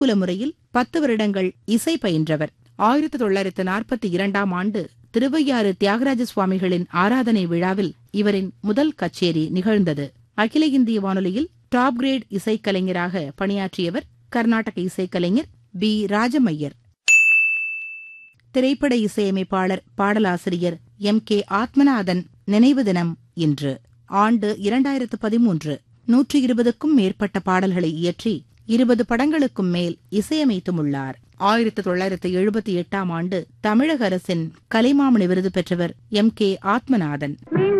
குல முறையில் பத்து வருடங்கள் இசை பயின்றவர் ஆயிரத்தி தொள்ளாயிரத்து நாற்பத்தி இரண்டாம் ஆண்டு திருவையாறு தியாகராஜ சுவாமிகளின் ஆராதனை விழாவில் இவரின் முதல் கச்சேரி நிகழ்ந்தது அகில இந்திய வானொலியில் டாப் கிரேட் இசைக்கலைஞராக பணியாற்றியவர் கர்நாடக இசைக்கலைஞர் பி ராஜமையர் திரைப்பட இசையமைப்பாளர் பாடலாசிரியர் எம் கே ஆத்மநாதன் நினைவு தினம் இன்று ஆண்டு இரண்டாயிரத்து பதிமூன்று நூற்றி இருபதுக்கும் மேற்பட்ட பாடல்களை இயற்றி இருபது படங்களுக்கும் மேல் இசையமைத்துமுள்ளார் ஆயிரத்து தொள்ளாயிரத்து எழுபத்தி எட்டாம் ஆண்டு தமிழக அரசின் கலைமாமணி விருது பெற்றவர் எம் கே ஆத்மநாதன்